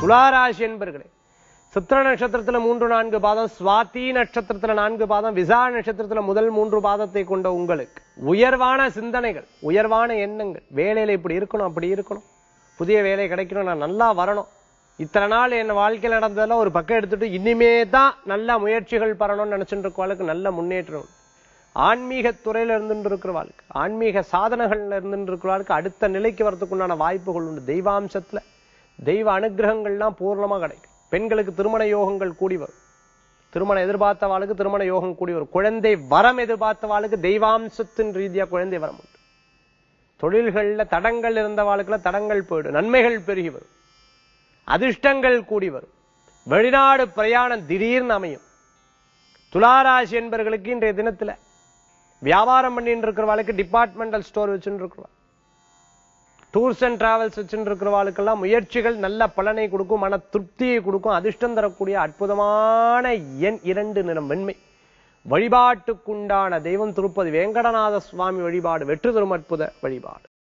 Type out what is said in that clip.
துளாராசி என்பர்களே சித்திர நட்சத்திரத்துல மூன்று நான்கு பாதம் சுவாதி நட்சத்திரத்துல நான்கு பாதம் விசா நட்சத்திரத்துல முதல் மூன்று பாதத்தை கொண்ட உங்களுக்கு உயர்வான சிந்தனைகள் உயர்வான எண்ணங்கள் வேலையில இப்படி இருக்கணும் அப்படி இருக்கணும் புதிய வேலை கிடைக்கணும் நான் நல்லா வரணும் இத்தனை நாள் என் வாழ்க்கையில் நடந்ததெல்லாம் ஒரு பக்கம் எடுத்துட்டு இனிமே தான் நல்ல முயற்சிகள் பெறணும்னு நினைச்சுட்டு இருக்கவாளுக்கு நல்ல முன்னேற்றம் உண்டு. ஆன்மீக துறையில இருந்துட்டு இருக்கிறவாளுக்கு ஆன்மீக சாதனைகள்ல இருந்துட்டு இருக்கிறவாளுக்கு அடுத்த நிலைக்கு வரதுக்குண்டான வாய்ப்புகள் உண்டு தெய்வாம்சத்துல தெய்வ அனுகிரகங்கள்லாம் பூர்ணமா கிடைக்கும் பெண்களுக்கு திருமண யோகங்கள் கூடி வரும் திருமணம் எதிர்பார்த்தவாளுக்கு திருமண யோகம் கூடி வரும் குழந்தை வரம் எதிர்பார்த்தவாளுக்கு தெய்வாம்சத்தின் ரீதியா குழந்தை வரம் உண்டு தொழில்கள்ல தடங்கள் இருந்தவாளுக்குள்ள தடங்கள் போயிடும் நன்மைகள் பெருகி வரும் அதிர்ஷ்டங்கள் கூடி வரும் வெளிநாடு பிரயாணம் திடீர்னு அமையும் துளாராசி என்பவர்களுக்கு இன்றைய தினத்துல வியாபாரம் பண்ணிட்டு இருக்கிறவாளுக்கு டிபார்ட்மெண்டல் ஸ்டோர் வச்சுட்டு இருக்கிறவா டூர்ஸ் அண்ட் டிராவல்ஸ் வச்சுட்டு இருக்கிறவாளுக்கெல்லாம் முயற்சிகள் நல்ல பலனை கொடுக்கும் மன திருப்தியை கொடுக்கும் அதிர்ஷ்டம் தரக்கூடிய அற்புதமான எண் இரண்டு நிறம் வெண்மை வழிபாட்டுக்குண்டான தெய்வம் திருப்பதி வேங்கடநாத சுவாமி வழிபாடு வெற்றி தரும் அற்புத வழிபாடு